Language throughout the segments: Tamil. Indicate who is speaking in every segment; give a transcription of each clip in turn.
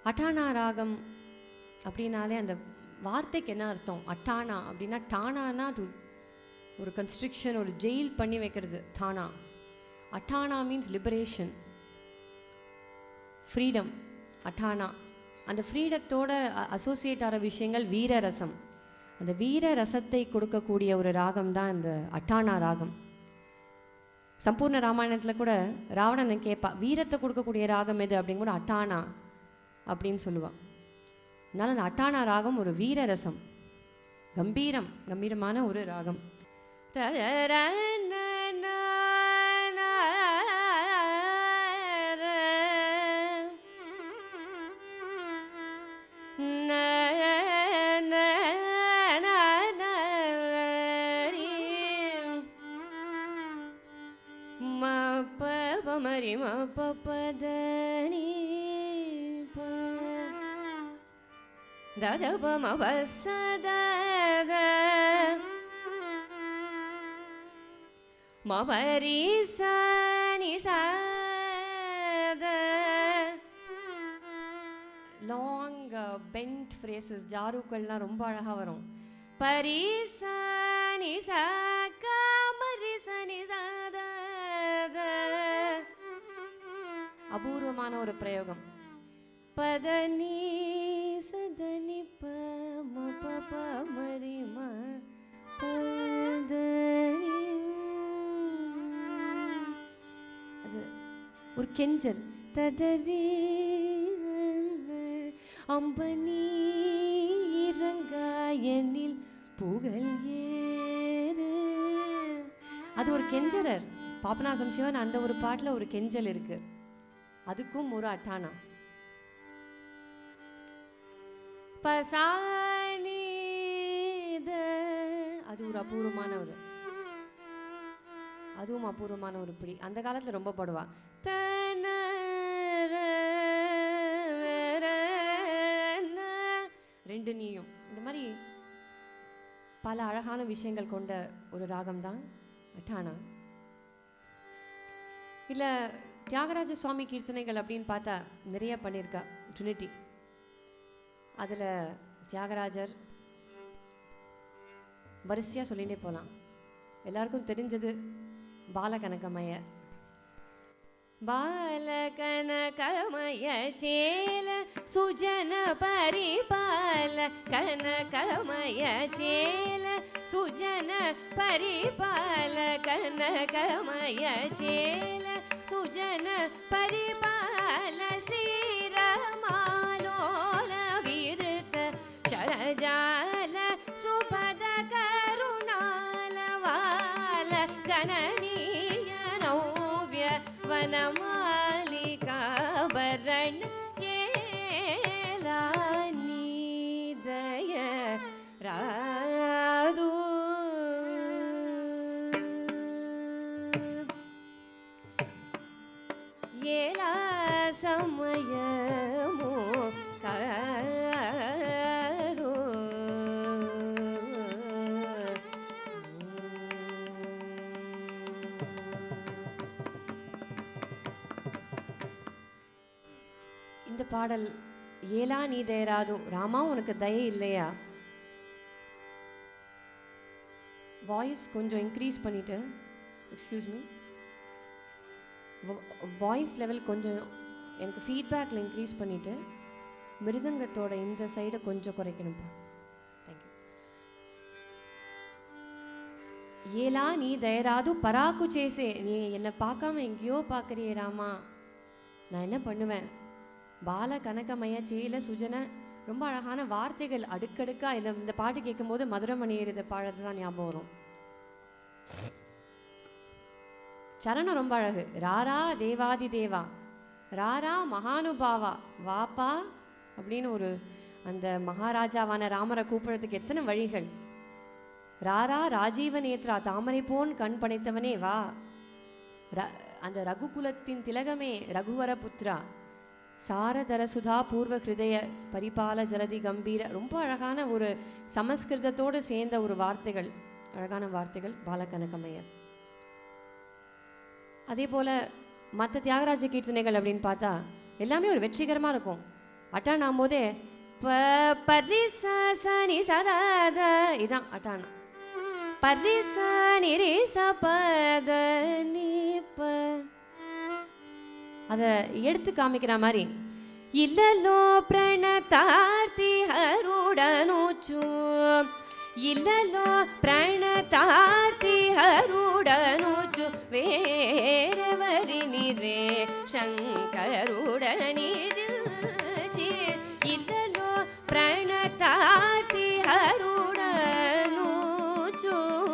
Speaker 1: அட்டானா ராகம் அப்படின்னாலே அந்த வார்த்தைக்கு என்ன அர்த்தம் அட்டானா அப்படின்னா டானானா டு ஒரு கன்ஸ்ட்ரிக்ஷன் ஒரு ஜெயில் பண்ணி வைக்கிறது தானா அட்டானா மீன்ஸ் லிபரேஷன் ஃப்ரீடம் அட்டானா அந்த ஃப்ரீடத்தோட அசோசியேட் ஆகிற விஷயங்கள் வீரரசம் அந்த வீர ரசத்தை கொடுக்கக்கூடிய ஒரு ராகம் தான் இந்த அட்டானா ராகம் சம்பூர்ண ராமாயணத்தில் கூட ராவணன் கேட்பா வீரத்தை கொடுக்கக்கூடிய ராகம் எது அப்படின்னு கூட அட்டானா அப்படின்னு சொல்லுவா அதனால அந்த அட்டானா ராகம் ஒரு வீரரசம் கம்பீரம் கம்பீரமான ஒரு ராகம் மரி ம பதனி தத பம வசத மபரி சனி சத லாங் பென்ட் ஃப்ரேசஸ் ஜாருக்கள்லாம் ரொம்ப அழகாக வரும் பரி சனி ச கமரி சனி சத அபூர்வமான ஒரு பிரயோகம் பதனி சதனி ப ம ப ப மரி ம பதனி அது ஒரு கெஞ்சல் ததரி அம்பனி இறங்காயனில் புகழ் ஏறு அது ஒரு கெஞ்சரர் பாபநாசம் சிவன் அந்த ஒரு பாட்டில் ஒரு கெஞ்சல் இருக்கு அதுக்கும் ஒரு அட்டானா பசானித அது ஒரு அபூர்வமான ஒரு அதுவும் அபூர்வமான ஒரு பிடி அந்த காலத்துல ரொம்ப பாடுவா ரெண்டு நீயும் இந்த மாதிரி பல அழகான விஷயங்கள் கொண்ட ஒரு ராகம் தான் அட்டானா இல்லை தியாகராஜ சுவாமி கீர்த்தனைகள் அப்படின்னு பார்த்தா நிறைய பண்ணியிருக்கா ட்ரினிட்டி அதில் தியாகராஜர் வரிசையாக சொல்லிகிட்டே போகலாம் எல்லாருக்கும் தெரிஞ்சது பாலகனகமய பாலகனகமய சேல சுஜன பரிபால கனகமய சேல சுஜன பரிபால கனகமய சேல சுஜன பரிபால ஸ்ரீரமாலோல விருத்த ಶರಜಾಲ ಸುಪದ ಕರುಣಾಲ ವಾಲ ಗಣನೀಯ ನವ್ಯ ವನಮಾಲಿಕಾ ಭರಣ ನೀದಯ ರಾದು ஏலா சமயமோ கரோ இந்த பாடல் ஏலா நீ தயராதோ ராமா உனக்கு தயை இல்லையா வாய்ஸ் கொஞ்சம் இன்க்ரீஸ் பண்ணிட்டு எக்ஸ்கியூஸ் மீ வாய்ஸ் லெவல் கொஞ்சம் எனக்கு ஃபீட்பேக்கில் இன்க்ரீஸ் பண்ணிவிட்டு மிருதங்கத்தோட இந்த சைடை கொஞ்சம் குறைக்கணும்ப்பா தேங்க்யூ ஏலா நீ தயராது பராக்கு சேசே நீ என்னை பார்க்காம எங்கேயோ பார்க்குறியே ராமா நான் என்ன பண்ணுவேன் பால கனகமய சேல சுஜன ரொம்ப அழகான வார்த்தைகள் அடுக்கடுக்கா இந்த இந்த பாட்டு கேட்கும்போது மதுரமணி ஏறித பாடுறது தான் ஞாபகம் வரும் சரணம் ரொம்ப அழகு ராரா தேவாதி தேவா ராரா மகானுபாவா வாப்பா அப்படின்னு ஒரு அந்த மகாராஜாவான ராமரை கூப்பிடுறதுக்கு எத்தனை வழிகள் ராரா ராஜீவ நேத்ரா தாமரை போன் கண் படைத்தவனே வா ர- அந்த ரகுகுலத்தின் திலகமே ரகுவர புத்ரா சாரதர சுதா பூர்வ ஹிருதய பரிபால ஜலதி கம்பீர ரொம்ப அழகான ஒரு சமஸ்கிருதத்தோடு சேர்ந்த ஒரு வார்த்தைகள் அழகான வார்த்தைகள் பாலகனகமய அதே போல் மற்ற தியாகராஜ கீர்த்தனைகள் அப்படின்னு பார்த்தா எல்லாமே ஒரு வெற்றிகரமாக இருக்கும் அட்டானாம் போதே ப பரிச சனி சதாத இதான் அட்டானா பரிச நிரிச பத நீ ப அதை எடுத்து காமிக்கிற மாதிரி இல்லலோ ಪ್ರಣತಾರ್ತಿ ಹರುಡನುಚು ಇಲ್ಲಲೋ ಪ್ರಣತಾರ್ತಿ ಹರುಡನುಚು ವೇರವರಿನಿರೆ ಶಂಕರುಡನಿರುಚಿ ಇಲ್ಲಲೋ ಪ್ರಣತಾರ್ತಿ ಹರುಡನುಚು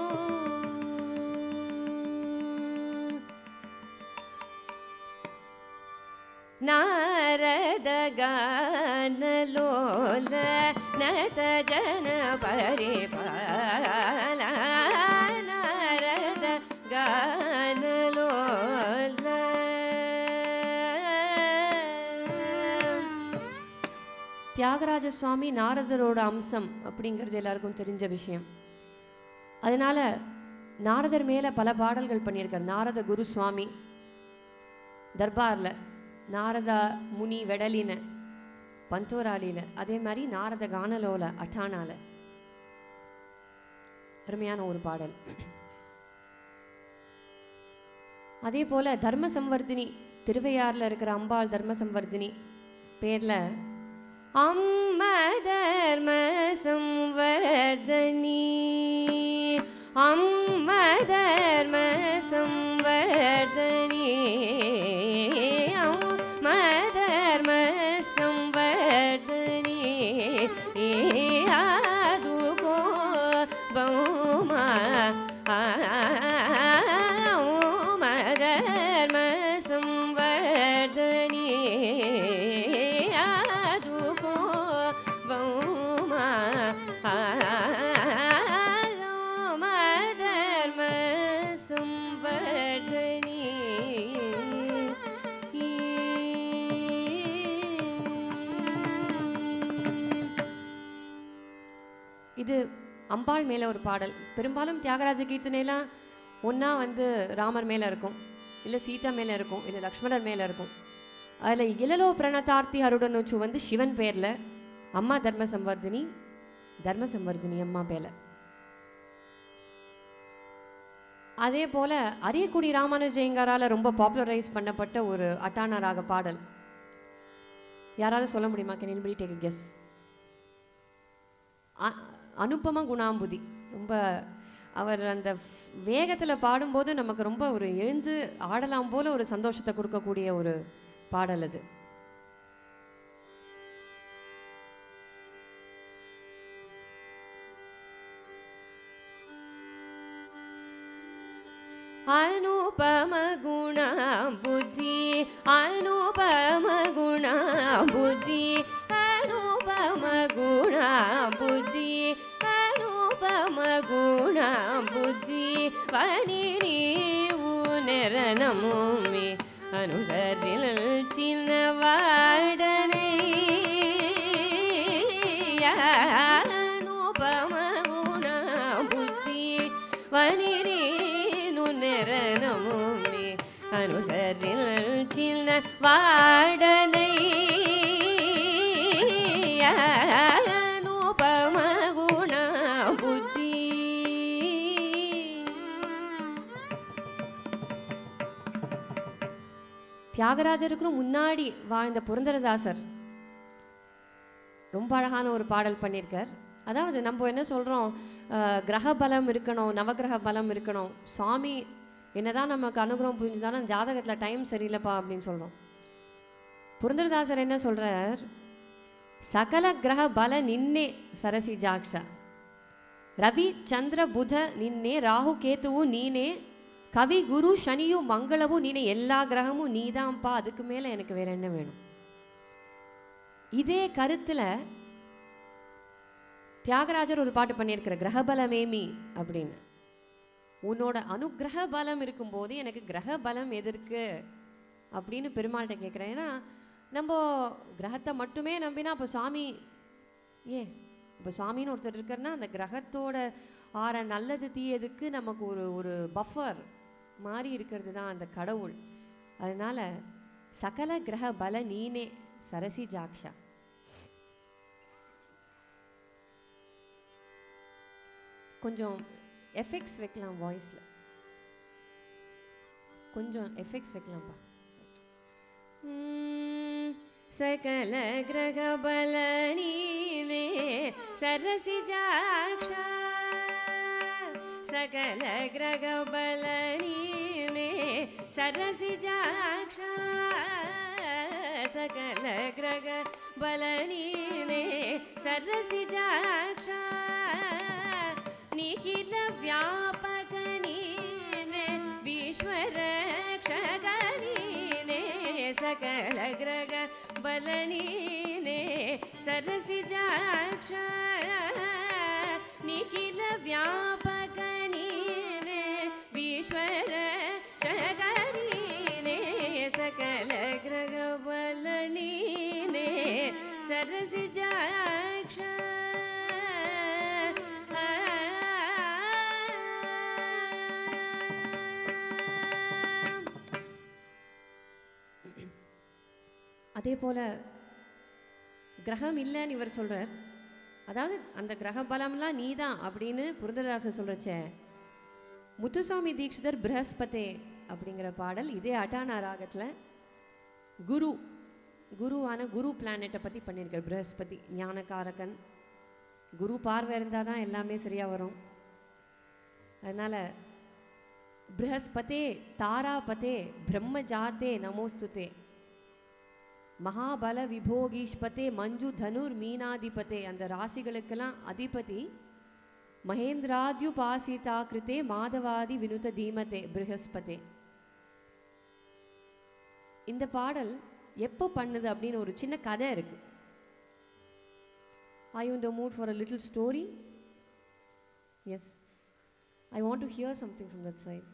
Speaker 1: ನಾರದ ಗಾನಲೋಲ ನತ ಜನ ಪರಿಪಾಲ ನಾರದ ಗಾನಲೋಲ தியாகராஜ சுவாமி நாரதரோட அம்சம் அப்படிங்கிறது எல்லாருக்கும் தெரிஞ்ச விஷயம் அதனால நாரதர் மேல பல பாடல்கள் பண்ணியிருக்கார் நாரத குரு சுவாமி தர்பார்ல நாரதா முனி வெடலின பந்தோராலியில அதே மாதிரி நாரத கானலோல அட்டானால அருமையான ஒரு பாடல் அதே போல தர்ம சம்வர்தினி திருவையாறுல இருக்கிற அம்பாள் தர்ம சம்வர்தினி பேர்ல அம்ம தர்ம சம்வர்தனி அம்ம தர்ம சம்வர்தனி அம்ம தர்ம சம்வர்தனி ஆதுகோ பௌமா ஓம தர்ம சம்வர்தனி ஆதுகோ பௌமா ஓம தர்ம சம்வர்தனி இது அம்பாள் மேலே ஒரு பாடல் பெரும்பாலும் தியாகராஜ கீர்த்தனைலாம் ஒன்றா வந்து ராமர் மேலே இருக்கும் இல்லை சீதா மேலே இருக்கும் இல்லை லக்ஷ்மணர் மேலே இருக்கும் அதில் இளலோ பிரணதார்த்தி அருடனுச்சு வந்து சிவன் பேரில் அம்மா தர்ம சம்வர்தினி தர்ம சம்வர்தினி அம்மா பேரில் அதே போல் அரியக்குடி ராமானுஜயங்காரால் ரொம்ப பாப்புலரைஸ் பண்ணப்பட்ட ஒரு அட்டான ராக பாடல் யாராவது சொல்ல முடியுமா கேன் anybody டேக் கெஸ் அ- அனுபம குணாம்புதி ரொம்ப அவர் அந்த வேகத்தில் பாடும்போது நமக்கு ரொம்ப ஒரு எழுந்து ஆடலாம் போல ஒரு சந்தோஷத்தை கொடுக்கக்கூடிய ஒரு பாடல் அது அனுபம குண புத்தி அனுபம குண புத்தி அனுபம குண புத்தி அனுபம குண புத்தி பனி நீவு நிறனமுமே அனுசரில் சின்ன வாடனை அனுபம குண புத்தி வனிரேனு நிறனமுமே அனுசரில் சின்ன வாடனை அனுபம குண புத்தி தியாகராஜருக்கும் முன்னாடி வாழ்ந்த புரந்தரதாசர் ரொம்ப அழகான ஒரு பாடல் பண்ணியிருக்கார் அதாவது நம்ம என்ன சொல்கிறோம் கிரக பலம் இருக்கணும் நவகிரக பலம் இருக்கணும் சுவாமி என்னதான் நமக்கு அனுகிரகம் புரிஞ்சுதாலும் ஜாதகத்தில் டைம் சரியில்லைப்பா அப்படின்னு சொல்கிறோம் புரந்தரதாசர் என்ன சொல்றார் சகல கிரக பல நின்னே சரசி ஜாக்ஷா ரவி சந்திர புத நின்னே ராகு கேத்துவு நீனே கவி குரு சனியும் மங்களமும் நீனே எல்லா கிரகமும் நீதான்ப்பா அதுக்கு மேலே எனக்கு வேற என்ன வேணும் இதே கருத்துல தியாகராஜர் ஒரு பாட்டு பண்ணியிருக்கிற கிரகபலமேமி அப்படின்னு உன்னோட அனுக்கிரக பலம் இருக்கும்போது எனக்கு கிரக பலம் எதற்கு அப்படின்னு பெருமாள்கிட்ட கேட்குறேன் ஏன்னா நம்ம கிரகத்தை மட்டுமே நம்பினா அப்போ சுவாமி ஏ இப்போ சுவாமின்னு ஒருத்தர் இருக்காருன்னா அந்த கிரகத்தோட ஆற நல்லது தீயதுக்கு நமக்கு ஒரு ஒரு பஃபர் மாதிரி இருக்கிறது தான் அந்த கடவுள் அதனால சகல கிரக பல நீனே சரசி ஜாக்ஷா கொஞ்சம் எஃபெக்ட்ஸ் வைக்கலாம் வாய்ஸில் கொஞ்சம் எஃபெக்ட்ஸ் வைக்கலாம்ப்பா ம், சகல கிரக பல நீலே சரசி ஜாக்ஷா சகல கிரக பல நீலே சரசி ஜாக்ஷா சகல கிரக பல நீலே சரசி ஜாக்ஷா நிகில வியாபக நீனே விஸ்வர நீனே சகல கிரக பல நீனே சரசி ஜாக்ஷா நிகில வியாபக நீனே விஸ்வர நீனே சகல கிரக பல நீனே சரசி ஜாக்ஷா அதே போல கிரகம் இல்லைன்னு இவர் சொல்றார் அதாவது அந்த கிரக பலம்லாம் நீதான் அப்படின்னு புரந்தரதாசர் சொல்றச்சே முத்துசாமி தீட்சிதர் பிரகஸ்பதே அப்படிங்கிற பாடல் இதே அட்டானா ராகத்துல குரு குருவான குரு பிளானெட்டை பற்றி பண்ணியிருக்கார் பிரகஸ்பதி ஞானகாரகன் குரு பார்வை இருந்தால் தான் எல்லாமே சரியாக வரும் அதனால் பிரகஸ்பதே தாராபதே பிரம்ம ஜாத்தே நமோஸ்துதே மகாபல விபோகீஷ்பதே மஞ்சு தனுர் மீனாதிபதே அந்த ராசிகளுக்கெல்லாம் அதிபதி மகேந்திராத்யுபாசிதா கிருத்தே மாதவாதி வினுத தீமதே பிருகஸ்பதே இந்த பாடல் எப்போ பண்ணுது அப்படின்னு ஒரு சின்ன கதை இருக்கு I you the mood for a little story yes I want to hear something from that side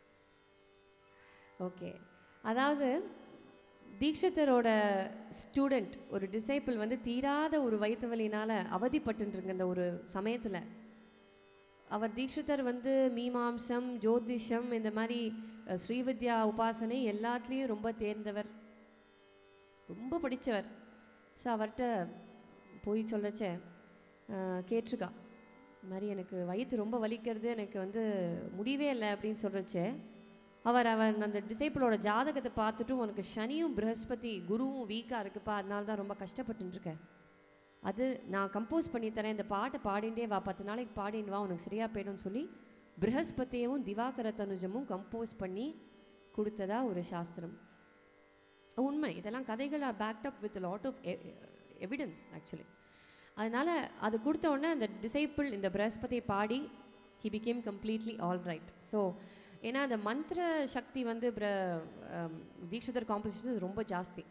Speaker 1: okay அதாவது தீக்ஷிதரோட ஸ்டூடெண்ட் ஒரு டிசைபிள் வந்து தீராத ஒரு வயிற்று வலியினால் அவதிப்பட்டுருங்க இந்த ஒரு சமயத்தில் அவர் தீக்ஷிதர் வந்து மீமாம்சம் ஜோதிஷம் இந்த மாதிரி அஹ், ஸ்ரீவித்யா உபாசனை எல்லாத்துலேயும் ரொம்ப தேர்ந்தவர் ரொம்ப படித்தவர் ஸோ அவர்கிட்ட போய் சொல்லச்ச கேட்டிருக்கா இந்த மாதிரி எனக்கு வயிற்று ரொம்ப வலிக்கிறது எனக்கு வந்து முடியவே இல்லை அப்படின்னு சொல்கிறச்சே அவர் அவர் அந்த டிசைபிளோட ஜாதகத்தை பார்த்துட்டு உனக்கு சனியும் ப்ரஹஸ்பதி குருவும் வீக்காக இருக்குப்பா அதனால தான் ரொம்ப கஷ்டப்பட்டுன்னு இருக்க அது நான் கம்போஸ் பண்ணி தரேன் இந்த பாட்டை பாடிண்டே வா பத்து நாளைக்கு பாடின்னு வா உனக்கு சரியா போயிடும்னு சொல்லி ப்ரஹஸ்பதியவும் திவாகர தனுஜமும் கம்போஸ் பண்ணி கொடுத்ததா ஒரு சாஸ்திரம் உண்மை இதெல்லாம் கதைகள் are packed up with lot of evidence actually அதனால் அது கொடுத்த உடனே அந்த டிசைபிள் இந்த பிரஹஸ்பதியை பாடி he became completely all right so ஏன்னா அந்த மந்திர சக்தி வந்து பிர ஆம், தீக்ஷிதர் காம்போசிஷன் ரொம்ப ஜாஸ்தி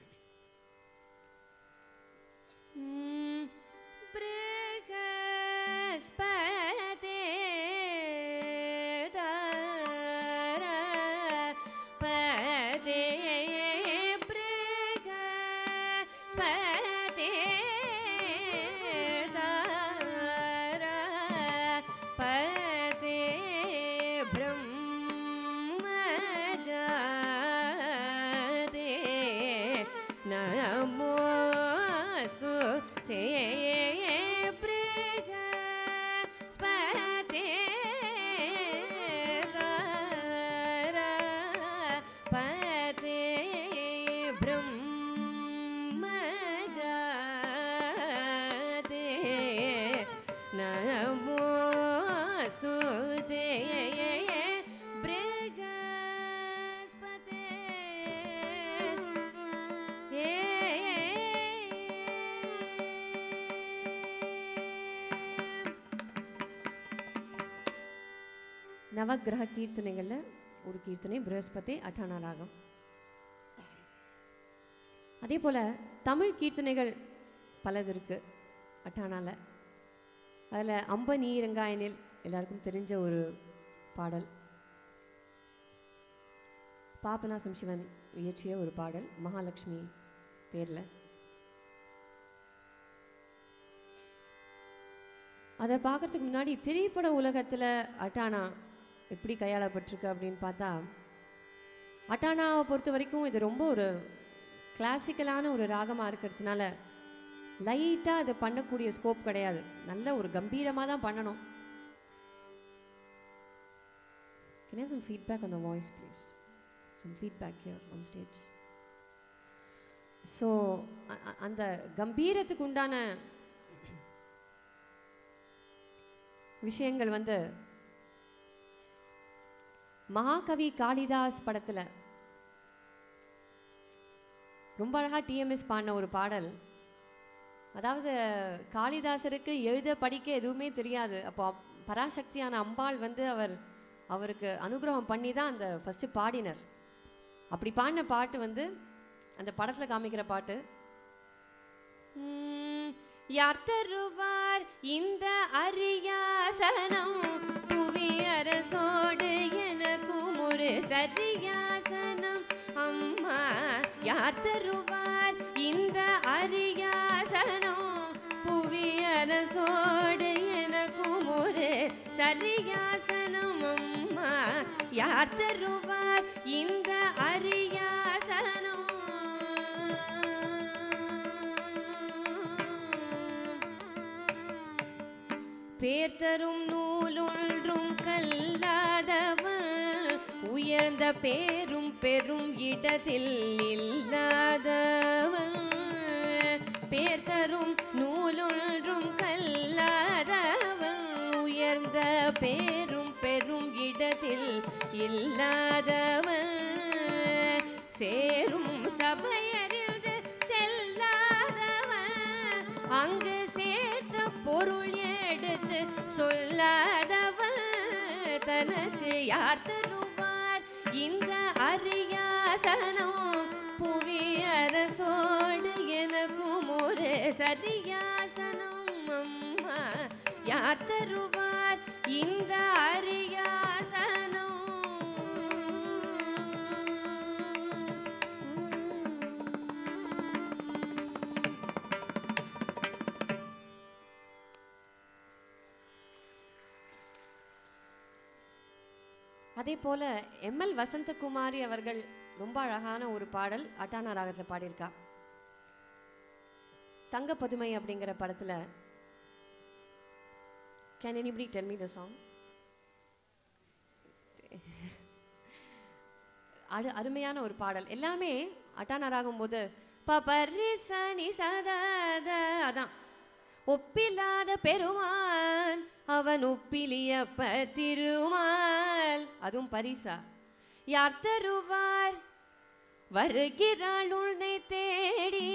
Speaker 1: ம், பிரகஸ்பதே தாரபதே பிரகஸ்பதே தாரபதே பிரம்மஜாதே நமோஸ்து தே பிரகஸ்பதே தாரபதே பிரம்மஜாதே நமோஸ்து தே பிரகஸ்பதே நவக்கிரக கீர்த்தனைகளில் ஒரு கீர்த்தனை பிரகஸ்பதி அட்டானா ராகம் அதே போல் தமிழ் கீர்த்தனைகள் பலது இருக்கு அட்டானால அதில் அம்ப நீரங்காயனில் எல்லாருக்கும் தெரிஞ்ச ஒரு பாடல் பாபநாசம் சிவன் இயற்றிய ஒரு பாடல் மகாலட்சுமி பேரில் அதை பார்க்கறதுக்கு முன்னாடி திரைப்பட உலகத்தில் அட்டானா எப்படி கையாளப்பட்டிருக்கு அப்படின்னு பார்த்தா அட்டானாவை பொறுத்த வரைக்கும் இது ரொம்ப ஒரு கிளாசிக்கலான ஒரு ராகமாக இருக்கிறதுனால லைட்டாக அதை பண்ணக்கூடிய ஸ்கோப் கிடையாது நல்ல ஒரு கம்பீரமாக தான் பண்ணணும் Can I have some feedback on the voice, please? Some feedback here on stage. So அந்த கம்பீரத்துக்கு உண்டான விஷயங்கள் வந்து மகாகவி காளிதாஸ் படத்துல ரொம்ப அழகா டிஎம்எஸ் பாடின ஒரு பாடல் அதாவது காளிதாசருக்கு எழுத படிக்க எதுவுமே தெரியாது அப்போ அப்- பராசக்தியான அம்பாள் வந்து அவர் அவருக்கு அனுகிரகம் பண்ணி தான் அந்த ஃபஸ்ட்டு பாடினர் அப்படி பாடின பாட்டு வந்து அந்த படத்தில் காமிக்கிற பாட்டு உம், யார் தருவார் இந்த அரியாசனம் புவி அரசோடு எனக்கும் ஒரு சரியாசனம் அம்மா யார் தருவார் இந்த அரியாசனம் புவி அரசோடு எனக்கும் ஒரு சரியாசனம் அம்மா யார் தருவார் இந்த அரியாசனம் பேர் தரும் நூலொன்றும் கல்லாதவன் உயர்ந்த பேரும் பெரும் இடத்தில் இல்லாதவன் பேர் தரும் நூலொன்றும் கல்லாதவன் உயர்ந்த பேரும் பெரும் இடத்தில் இல்லாதவன் சேரும் சபையறிந்து செல்லாதவன் அங்கு சேர்த்த பொருள் எடுத்து சொல்லாதவன் தனக்கு யார் தருவார் இந்த அரியாசனம் புவி அரசோடு எனக்கும் ஒரு சரியாசனம் அம்மா யார் தருவார் இந்த அரியாசனம் அதே போல எம்எல் வசந்தகுமாரி அவர்கள் ரொம்ப அழகான ஒரு பாடல் அட்டானா ராகத்தில் பாடியிருக்கா தங்க பதுமை அப்படிங்கிற படத்துல can anybody tell me the song அரு அருமையான ஒரு பாடல் எல்லாமே அட்டானா ராகும் போது பபரி சனி சதத அதான் ஒப்பில்லாத பெருமான் அவன் ஒப்பிலியப்ப திருமால் அதுவும் பரிசா யார் தருவார் வருகிறாள் உன்னை தேடி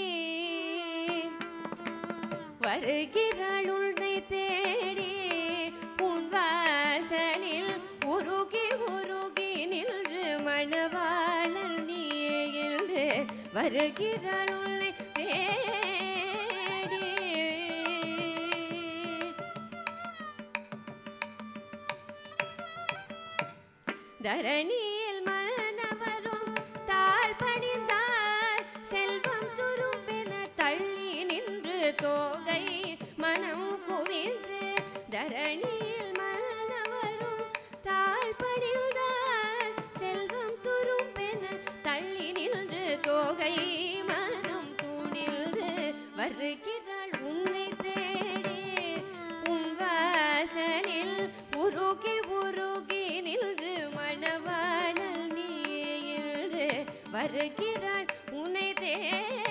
Speaker 1: வருகிறாள் உன்னை தேடி உன் வாசலில் உருகி உருகி நின்று மணவாளன் நீயே என்று வருகிறாள் உன்னை தேடி தரணியில் மனவரும் தாழ் பணிந்தார் செல்வம் துரும்பென தள்ளி நின்று தோகை மனம் குவிந்து தரணியில் மனவரும் தாழ் பணிந்தார் செல்வம் துரும்பென தள்ளி நின்று தோகை மனம் துணிந்து வருகிறாள் உன்னை தேடி உன் வாசலில் உருகி உருகி நின்று மணவாளல் நீயே என்று வருகிறாள் உன்னை தேடி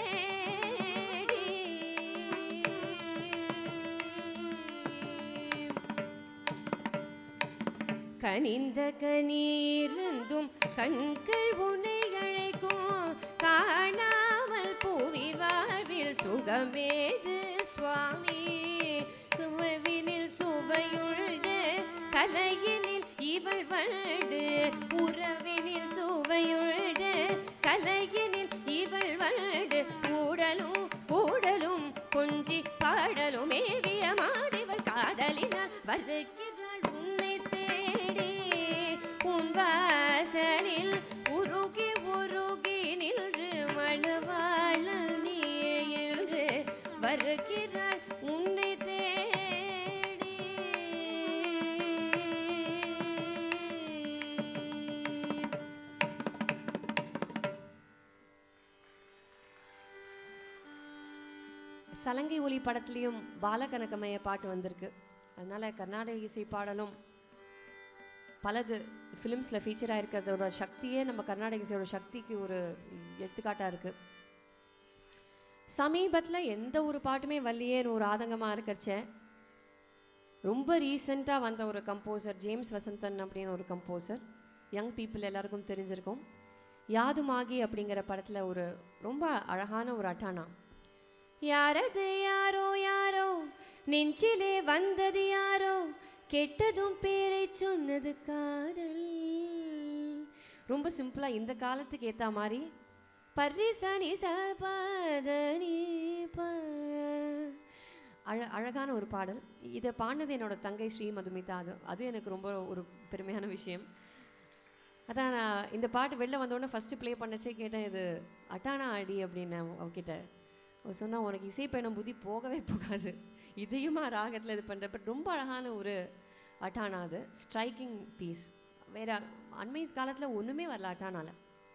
Speaker 1: கனிந்த கனீருந்தும் கண்கள் உன்னை அழைக்கும் காணாமல் பூவி வாழ்வில் சுகமேது சுவாமி உறவினில் சுவையுள்ள கலையினில் இவள் வண்டு உறவினில் சுவையுள்ள கலையினில் இவள் வண்டு கூடலும் கூடலும் கொஞ்சி பாடலும் மேவிய மாடிவள் காதலினால் வருகிறாள் உன்னை தேடி உன் வாசலில் உருகி உருகி நின்று மணவாழ நீ என்று வருகிறாள் உன்னை தேடி சலங்கை ஒலி படத்துலேயும் பாலகனகமய பாட்டு வந்திருக்கு அதனால கர்நாடக இசை பாடலும் பலது ஃபிலிம்ஸில் ஃபீச்சராக இருக்கிறதோட சக்தியே நம்ம கர்நாடக இசையோட சக்திக்கு ஒரு எடுத்துக்காட்டாக இருக்குது சமீபத்தில் எந்த ஒரு பாட்டுமே வரலையேன்னு ஒரு ஆதங்கமாக இருக்கிறச்ச ரொம்ப ரீசெண்டாக வந்த ஒரு கம்போசர் ஜேம்ஸ் வசந்தன் அப்படின்னு ஒரு கம்போசர் யங் பீப்புள் எல்லாருக்கும் தெரிஞ்சிருக்கும் யாதுமாகி அப்படிங்கிற படத்தில் ஒரு ரொம்ப அழகான ஒரு அட்டானா யாரது யாரோ யாரோ நெஞ்சிலே வந்தது யாரோ கெட்டதும் பேரை சொன்னது காதல் ரொம்ப சிம்பிளாக இந்த காலத்துக்கு ஏற்ற மாதிரி பர்ரிசனி சபதனி ப அழ அழகான ஒரு பாடல் இதை பாடினது என்னோட தங்கை ஸ்ரீ மதுமிதா அது அது எனக்கு ரொம்ப ஒரு பெருமையான விஷயம் அதான் நான் இந்த பாட்டு வெளில வந்தோடனே ஃபஸ்ட்டு ப்ளே பண்ணச்சே கேட்டேன் இது அட்டானா அடி அப்படின்னு அவகிட்ட அவ சொன்னா உனக்கு இசை பயணம் புத்தி போகவே போகாது இதையுமா ராகத்தில் இது பண்ணுற பட் ரொம்ப அழகான ஒரு அட்டானா அது ஸ்ட்ரைக்கிங் பீஸ் வேற அண்மை காலத்தில் ஒன்றுமே வரல அட்டானால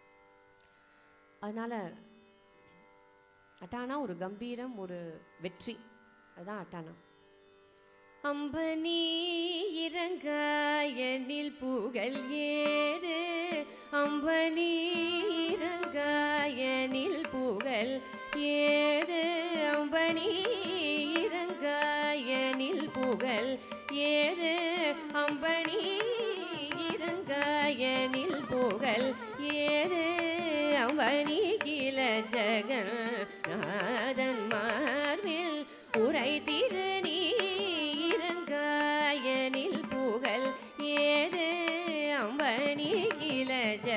Speaker 1: அதனால அட்டானா ஒரு கம்பீரம் ஒரு வெற்றி அதுதான் அட்டானா அம்பனி இறங்காயனில் புகழ் ஏது அம்பனி இறங்காயனில் புகழ் ஏது அம்பனி இறங்காயனில் புகழ் ஏது அம்பனி இறங்காயனில் புகழ் ஏது அம்பனி கில ஜெகன் நாதன் மார்பில் உரை திரு நீ இறங்காயனில் புகழ் ஏது அம்பனி கில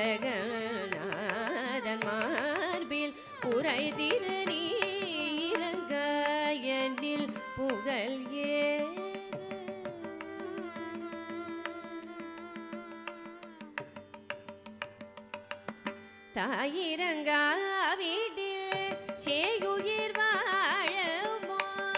Speaker 1: ஜெகநாதன் மார்பில் உரை திரு நீ இறங்காயனில் புகழ் ஏது தாயிரங்கா வீட்டில் சேயுயிர் வாழமோ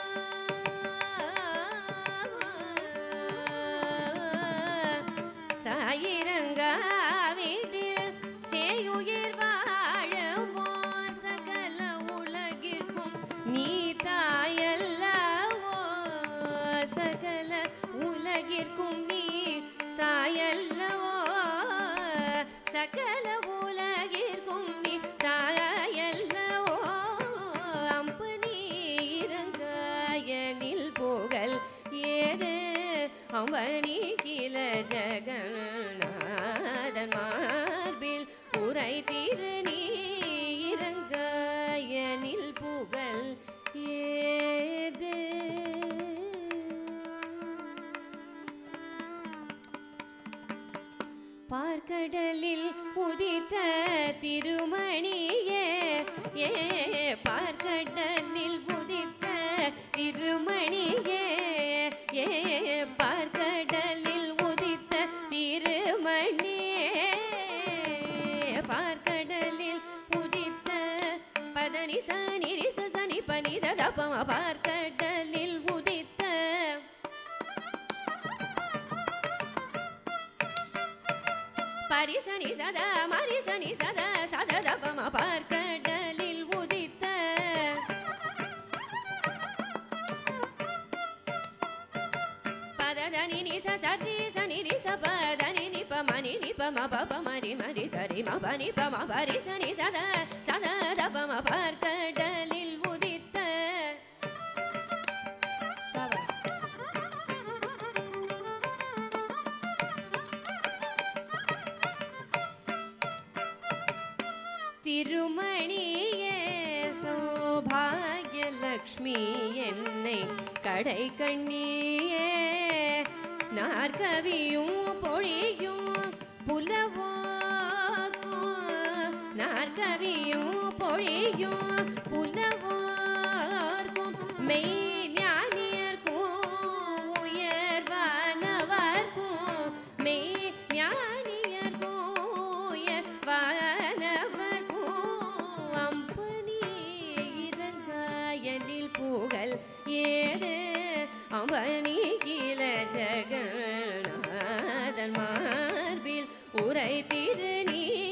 Speaker 1: தாயிரங்கா வீட்டில் சேயுயிர் வாழமோ சகல உலகிற்கும் நீ தாயல்லவோ சகல உலகிற்கும் நீ தாயல்லவோ சகல உலகிற்கும் நீ தாயல்லவோ அம்பனி இறங்காயனில் புகழ் ஏது அம்பனி கில ஜெகநாதன் மார்பில் உரை திரு நீ இறங்காயனில் புகழ் ஏது பார்க்கடலில் உதித்த திருமணியே ஏ பார்க்கடலில் உதித்த திருமணியே ஏ பார்க்கடலில் உதித்த திருமணியே பார்க்கடலில் உதித்த பதனி சனி ரிச சனி பனித தபம பார்க்கடலில் உதித்த பரிசனி சதா மரிசனி சதா சத தபம பார்க்கடலில் உதித்த பததனி நிச சரி சனி ரிச பதனி நிப மணி நிப ம பப மரி மரி சரி ம பனி ப ம பரி சனி சத சத தபம பார்க்கடலில் உதித்த சாவா திருமணியே சௌபாகியலக்ஷ்மி என்னை கடை கண்ணியே நாற்கவியும் பொழியும் புலவோர்க்கும் நாற்கவியும் பொழியும் புலவோர்க்கும் மெய் ஞானியர்க்கும் உயர்வானவர்க்கும் மெய் ஞானியர்க்கும் உயர்வானவர்க்கும் அம்பனி இறங்காயனில் புகழ் ஏது அம்பனி கீழ ஜெகநாதன் மார்பில் உரை திரு நீ